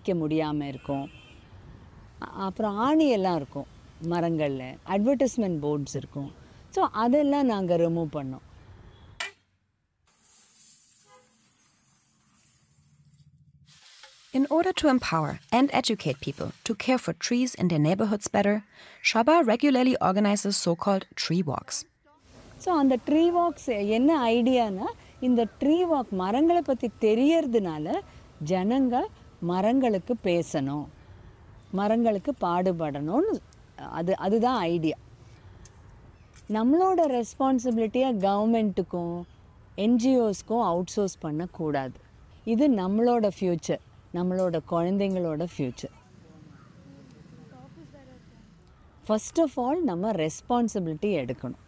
பிரிக்க முடியாமல் இருக்கும் அ- அப்புறம் ஆணி எல்லாம் இருக்கும் மரங்களில் அட்வர்டைஸ்மெண்ட் போர்ட்ஸ் இருக்கும் ஸோ அதெல்லாம் நாங்கள் ரிமூவ் பண்ணோம் In order to empower and educate people to care for trees in their neighborhoods better, Shaba regularly organizes so called tree walks. So அந்த ட்ரீ வாக்ஸ் என்ன ஐடியானா இந்த ட்ரீ வாக் மரங்களை பற்றி தெரியறதுனால ஜனங்க மரங்களுக்கு பேசணும் மரங்களுக்கு பாடுபடணும்னு அது அதுதான் ஐடியா நம்மளோட ரெஸ்பான்சிபிலிட்டியை கவர்மெண்ட்டுக்கும் என்ஜிஓஸ்க்கும் அவுட் சோர்ஸ் பண்ணக்கூடாது இது நம்மளோட ஃப்யூச்சர் நம்மளோட குழந்தைங்களோட ஃப்யூச்சர் ஃபர்ஸ்ட் ஆஃப் ஆல் நம்ம ரெஸ்பான்சிபிலிட்டி எடுக்கணும்